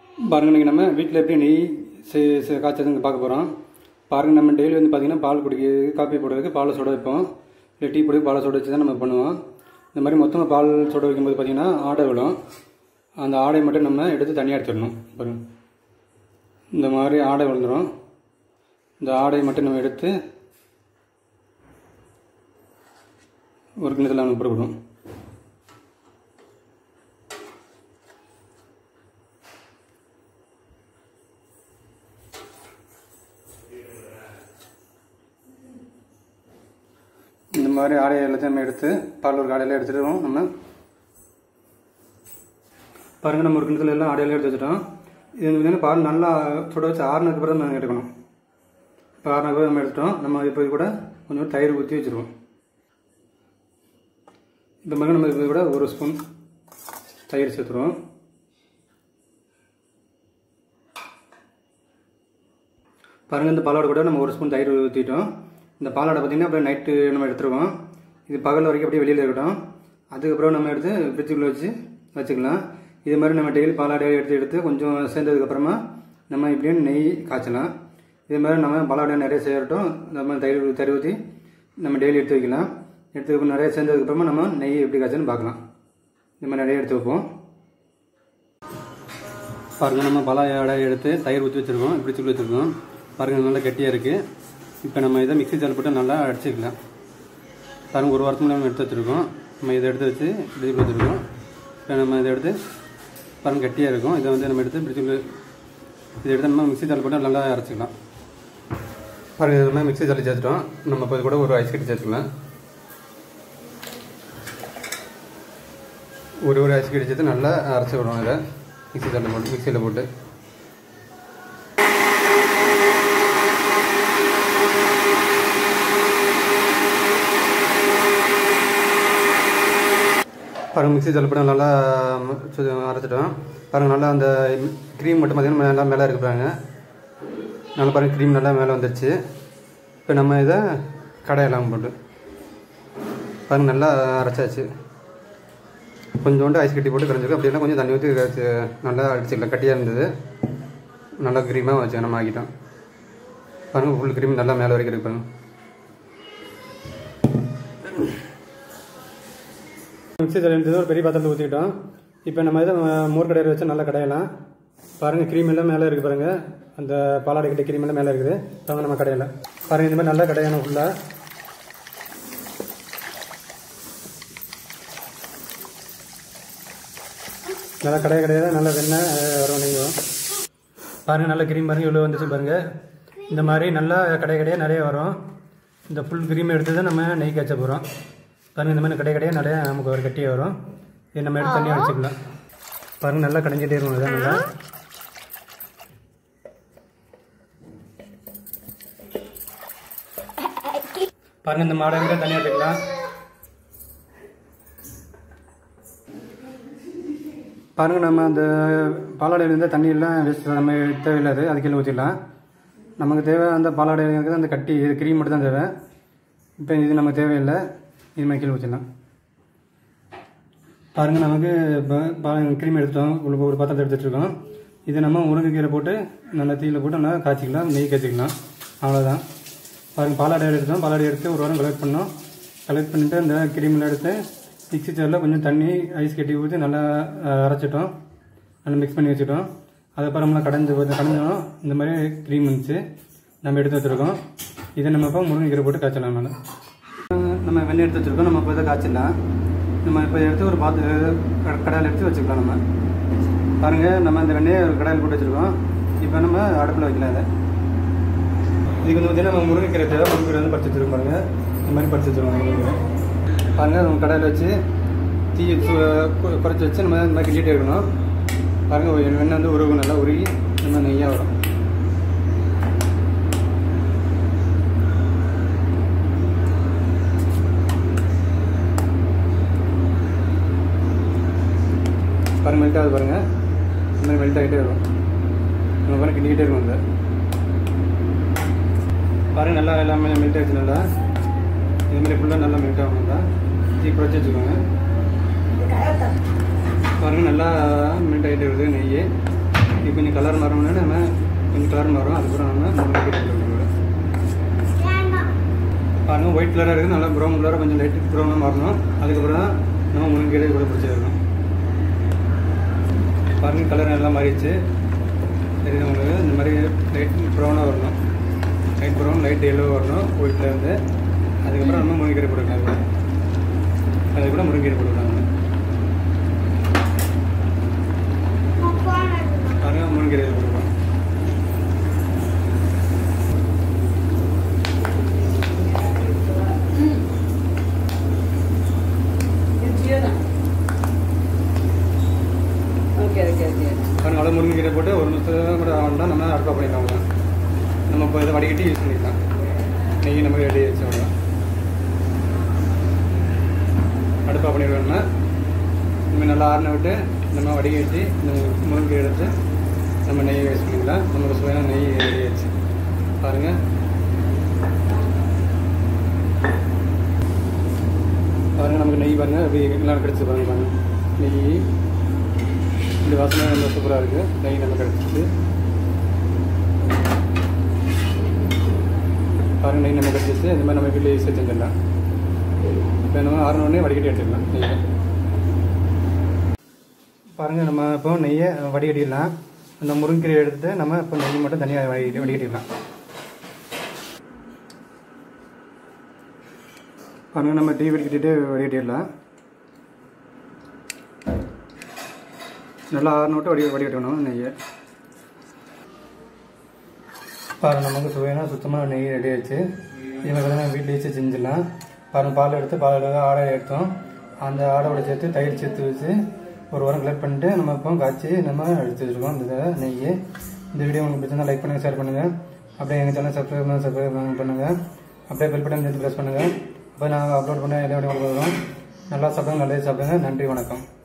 பாருங்க இன்றைக்கி நம்ம வீட்டில் எப்படி நெய் செ செ- காய்ச்சதுங்க பார்க்க போகிறோம் பாருங்க நம்ம டெய்லி வந்து பார்த்திங்கன்னா பால் குடிக்கிறது காப்பி போடுறதுக்கு பாலை சுட வைப்போம் இல்லை டீ போடுறது பாலை சுட வச்சு தான் நம்ம பண்ணுவோம் இந்த மாதிரி மொத்தமாக பால் சுட வைக்கும்போது பார்த்திங்கன்னா ஆடை விடும் அந்த ஆடையை மட்டும் நம்ம எடுத்து தனியாக எடுத்துடணும் பாருங்க இந்த மாதிரி ஆடை விழுந்துடும் இந்த ஆடையை மட்டும் நம்ம எடுத்து ஒரு கிணத்துல நம்ம போட்டுக்கணும் இந்த மாதிரி ஆடையை எல்லாத்தையும் நம்ம எடுத்து பால் ஒரு ஆடையில எடுத்துடுவோம் நம்ம பாருங்க நம்ம ஒரு கிணத்துல எல்லாம் ஆடையில எடுத்து வச்சுட்டோம் இது வந்து பார்த்தீங்கன்னா பால் நல்லா சுட வச்சு ஆறுனதுக்கு அப்புறம் நம்ம எடுக்கணும் இப்போ ஆறுனதுக்கு அப்புறம் நம்ம எடுத்துட்டோம் நம்ம இப்போ இது கூட கொஞ்சம் தயிர் ஊற்றி வச்சுருவோம் இந்த மாதிரி நம்ம இது கூட ஒரு ஸ்பூன் தயிர் சேர்த்துருவோம் பாருங்கள் இந்த பாலோட கூட நம்ம ஒரு ஸ்பூன் தயிர் ஊற்றிட்டோம் இந்த பாலோட பார்த்திங்கன்னா அப்படியே நைட்டு நம்ம எடுத்துருவோம் இது பகல் வரைக்கும் அப்படியே வெளியில் இருக்கட்டும் அதுக்கப்புறம் நம்ம எடுத்து ஃப்ரிட்ஜுக்குள்ளே வச்சு வச்சுக்கலாம் இது மாதிரி நம்ம டெய்லி பாலாடையை எடுத்து எடுத்து கொஞ்சம் சேர்ந்ததுக்கப்புறமா நம்ம இப்படியே நெய் காய்ச்சலாம் இது மாதிரி நம்ம பாலாடை நிறைய செய்யட்டும் நம்ம தயிர் ஊ- தயிர் ஊற்றி நம்ம டெய்லி எடுத்து வைக்கலாம் எடுத்து நிறைய சேர்ந்ததுக்கப்புறமா நம்ம நெய் எப்படி காய்ச்சல்னு பார்க்கலாம் இந்த மாதிரி நிறைய எடுத்து வைப்போம் பாருங்கள் நம்ம பலாயோட எடுத்து தயிர் ஊற்றி வச்சுருக்கோம் இப்படி சொல்லி வச்சுருக்கோம் பாருங்கள் நல்லா கெட்டியாக இருக்குது இப்போ நம்ம இதை மிக்ஸி ஜார் போட்டு நல்லா அடிச்சுக்கலாம் பாருங்கள் ஒரு வாரத்துக்கு நம்ம எடுத்து வச்சுருக்கோம் நம்ம இதை எடுத்து வச்சு இப்படி வச்சுருக்கோம் இப்போ நம்ம இதை எடுத்து பாருங்கள் கெட்டியாக இருக்கும் இதை வந்து நம்ம எடுத்து இப்படி சொல்லி இதை எடுத்து நம்ம மிக்ஸி ஜார் போட்டு நல்லா அரைச்சிக்கலாம் பாருங்கள் இது மாதிரி மிக்ஸி ஜாரில் சேர்த்துட்டோம் நம்ம இப்போ இது கூட ஒரு ஐஸ் கட்டி சேர்த்துக்கலாம் ஒரு ஒரு ஐஸ் கட்டி சேர்த்து நல்லா அரைச்சி விடுவோம் இதை மிக்ஸி ஜாரில் போட்டு மிக்சியில் போட்டு பாருங்கள் மிக்ஸி ஜாரில் போட்டு நல்லா ம், சு- அரைச்சிட்டோம் பாருங்கள் நல்லா அந்த க்ரீம் மட்டும் பார்த்தீங்கன்னா நல்லா மேலே இருக்கு பாருங்க நல்லா பாருங்கள் க்ரீம் நல்லா மேலே வந்துருச்சு இப்போ நம்ம இதை கடையெல்லாம் போட்டு பாருங்கள் நல்லா அரைச்சாச்சு கொஞ்சோண்டு ஐஸ் கட்டி போட்டு கரைஞ்சிருக்கும் அப்படின்னா கொஞ்சம் தண்ணி ஊற்றி கரைச்சி நல்லா அடிச்சுக்கலாம் கட்டியாக இருந்தது நல்லா க்ரீமாக வச்சு நம்ம ஆக்கிட்டோம் பாருங்கள் ஃபுல் க்ரீம் நல்லா மேலே வரைக்கும் இருக்கு பாருங்க மிக்ஸி தண்ணி இருந்தது ஒரு பெரிய பாத்திரத்தில் ஊற்றிக்கிட்டோம் இப்போ நம்ம இதை மோர் கடையில் வச்சு நல்லா கடையலாம் பாருங்கள் க்ரீம் எல்லாம் மேலே இருக்குது பாருங்கள் அந்த பாலாடை கிட்ட க்ரீம் எல்லாம் மேலே இருக்குது வாங்க நம்ம கடையில் பாருங்கள் இந்த மாதிரி நல்லா கடையணும் ஃபுல்லாக நல்லா கடைய கடையாக நல்லா வெண்ணெய் அஹ், வரும் நெய்யும் பாருங்கள் நல்லா க்ரீம் பாருங்கள் இவ்வளோ வந்துச்சு பாருங்கள் இந்த மாதிரி நல்லா கடை கடையாக நிறைய வரும் இந்த ஃபுல் க்ரீம் எடுத்து தான் நம்ம நெய் காய்ச்ச போகிறோம் பாருங்கள் இந்த மாதிரி கடை கடையாக நிறைய நமக்கு ஒரு கட்டியாக வரும் இது நம்ம எடுத்து தண்ணியாக வச்சுக்கலாம் பாருங்கள் நல்லா கடைஞ்சிட்டே இருக்கும் இதான் நல்லா பாருங்கள் இந்த மாடை கூட தனியாக எடுத்துக்கலாம் பாருங்கள் நம்ம அந்த பாலாடையில் இருந்த தண்ணியெல்லாம் வேஸ்ட் நம்ம தேவையில்லாது அது கீழே ஊற்றிடலாம் நமக்கு தேவை அந்த பாலாடையில் இருக்கிறது அந்த கட்டி இது க்ரீம் மட்டும் தான் தேவை இப்போ இது நமக்கு தேவையில்லை இது மாதிரி கீழே ஊற்றிடலாம் பாருங்கள் நமக்கு இப்போ க்ரீம் எடுத்துட்டோம் ஒரு ஒரு பாத்திரத்தை எடுத்துகிட்டு இருக்கோம் இது நம்ம முருங்கைக்கீரை போட்டு நல்லா தீயில போட்டு நல்லா காய்ச்சிக்கலாம் நெய் காய்ச்சிக்கலாம் அவ்வளோதான் பாருங்கள் பாலாடை எடுத்தோம் பாலாடை எடுத்து ஒரு வாரம் கலெக்ட் பண்ணோம் கலெக்ட் பண்ணிவிட்டு அந்த க்ரீமில் எடுத்து மிக்ஸி ஜாரில் கொஞ்சம் தண்ணி ஐஸ் கட்டி ஊற்றி நல்லா அஹ், அரைச்சிட்டோம் நல்லா மிக்ஸ் பண்ணி வச்சுட்டோம் அதுக்கப்புறம் நம்மளாம் கடைஞ்சி கடைஞ்சோம் இந்த மாதிரி க்ரீம் வந்துச்சு நம்ம எடுத்து வச்சுருக்கோம் இதை நம்ம இப்போ முருங்கைக்கீரை போட்டு காய்ச்சலாம் நல்லா நம்ம வெண்ணெய் எடுத்து வச்சுருக்கோம் நம்ம இப்போ இதை காய்ச்சிடலாம் நம்ம இப்போ எடுத்து ஒரு பாத்து க- கடாயில் எடுத்து வச்சுக்கலாம் நம்ம பாருங்கள் நம்ம இந்த வெண்ணெயை ஒரு கடாயில் போட்டு வச்சுருக்கோம் இப்போ நம்ம அடுப்பில் வைக்கலாம் அதை இதுக்கு வந்து பார்த்தீங்கன்னா நம்ம முருங்கைக்கீரை தேவை முருங்கைக்கீரை வந்து பறிச்சு வச்சுருக்கோம் பாருங்க இந்த மாதிரி பறிச்சு வச்சுருக்கோம் முருங்கைக்கீரை பாருங்கள் நம்ம கடாயில் வச்சு தீ குறைச்சி வச்சு நம்ம இந்த மாதிரி கிண்டிகிட்டே இருக்கணும் பாருங்கள் ஒரு வெண்ணெய் வந்து உருகும் நல்லா உருகி நம்ம நெய்யாக வரும் பாருங்கள் மெல்ட் ஆகுது பாருங்கள் இந்த மாதிரி மெல்ட் ஆகிட்டே இருக்கும் நம்ம பாருங்க கிண்டிக்கிட்டே இருக்கும் அந்த பாருங்க நல்லா எல்லாமே மெல்ட் ஆகிடுச்சு நல்லா இது மாதிரி ஃபுல்லாக நல்லா மெல்ட் ஆகும் நல்லா தீ குறைச்சி வச்சுக்கோங்க பாருங்க நல்லா மெல்ட் ஆகிட்டே வருது நெய் இப்போ கொஞ்சம் கலர் மாறணும்னா நம்ம கொஞ்சம் கலர் மாறும் அதுக்கப்புறம் நம்ம முருங்கைக்கீரை போட்டுக்கலாம் பாருங்க ஒயிட் கலராக இருக்குது நல்லா ப்ரௌன் கலராக கொஞ்சம் லைட் ப்ரௌனாக மாறணும் அதுக்கப்புறம் தான் நம்ம முருங்கீரை கூட பிடிச்சிருக்கணும் பாருங்க கலர் நல்லா மாறிடுச்சு தெரியுது உங்களுக்கு இந்த மாதிரி லைட் ப்ரௌனாக வரணும் லைட் ப்ரௌன் லைட் எல்லோ வரணும் ஒயிட்ல இருந்து அதுக்கப்புறம் நம்ம முருங்கீரை போட்டுக்கலாம் அதுக்கு கூட முருங்கீரை போட்டுக்கலாம் பாருங்க முருங்கீரை போட்டுக்கலாம் ஓகே ஓகே ஓகே பாருங்க அவ்வளோ முருங்கீரை போட்டு ஒரு நிமிஷம் கூட ஆகணும்னா நம்ம அடுப்பா பண்ணிக்கலாம் நம்ம இப்போ இதை வடிகட்டி யூஸ் பண்ணிக்கலாம் நெய் நம்ம ரெடி வச்சு அவ்வளோ அடுப்பா பண்ணிடுவோம்னா நம்ம நல்லா ஆறின விட்டு நம்ம வடிகட்டி இந்த முருங்கை எடுத்து நம்ம நெய் யூஸ் பண்ணிக்கலாம் நமக்கு சுவையான நெய் ரெடி ஆயிடுச்சு பாருங்கள் பாருங்கள் நமக்கு நெய் பாருங்கள் அப்படி எல்லாம் கிடச்சி பாருங்க பாருங்க நெய் இந்த வாசனை ரொம்ப சூப்பராக இருக்குது நெய் நம்ம கிடச்சிச்சு பாருங்க நெய் நம்ம கிடச்சிச்சு இந்த மாதிரி நம்ம வீட்டில் ஈஸியாக செஞ்சிடலாம் இப்போ நம்ம ஆறுனோடனே வடிகட்டி எடுத்துக்கலாம் நெய்யை பாருங்கள் நம்ம இப்போ நெய்யை வடிகட்டிடலாம் அந்த முருங்கீரை எடுத்துட்டு நம்ம இப்போ நெய் மட்டும் தனியாக வடிகட்டி வடிகட்டிடலாம் பாருங்கள் நம்ம டீ வடிகட்டிட்டு வடிகட்டிடலாம் நல்லா ஆறுன விட்டு வடி வடிகட்டணும் நெய்யை பாருங்க நமக்கு சுவையான சுத்தமான நெய் ரெடி ஆயிடுச்சு இதை வந்து நம்ம வீட்டில் வச்சு செஞ்சிடலாம் பாருங்க பால் எடுத்து பால் ஆடை எடுத்தோம் அந்த ஆடோட சேர்த்து தயிர் சேர்த்து வச்சு ஒரு வாரம் கலெக்ட் பண்ணிட்டு நம்ம இப்போ காய்ச்சி நம்ம எடுத்து வச்சுருக்கோம் இந்த நெய் இந்த வீடியோ உங்களுக்கு பிடிச்சிருந்தா லைக் பண்ணுங்கள் ஷேர் பண்ணுங்கள் அப்படியே எங்கள் சேனல் சப்ஸ்கிரைப் பண்ண சப்ஸ்கிரைப் பண்ணுங்கள் அப்படியே பெல் பட்டன் சேர்த்து ப்ரெஸ் பண்ணுங்கள் அப்போ நாங்கள் அப்லோட் பண்ண எல்லா வீடியோ உங்களுக்கு வரும் நல்லா சாப்பிடுங்க நல்லது சாப்பிடுங்க நன்றி வணக்கம்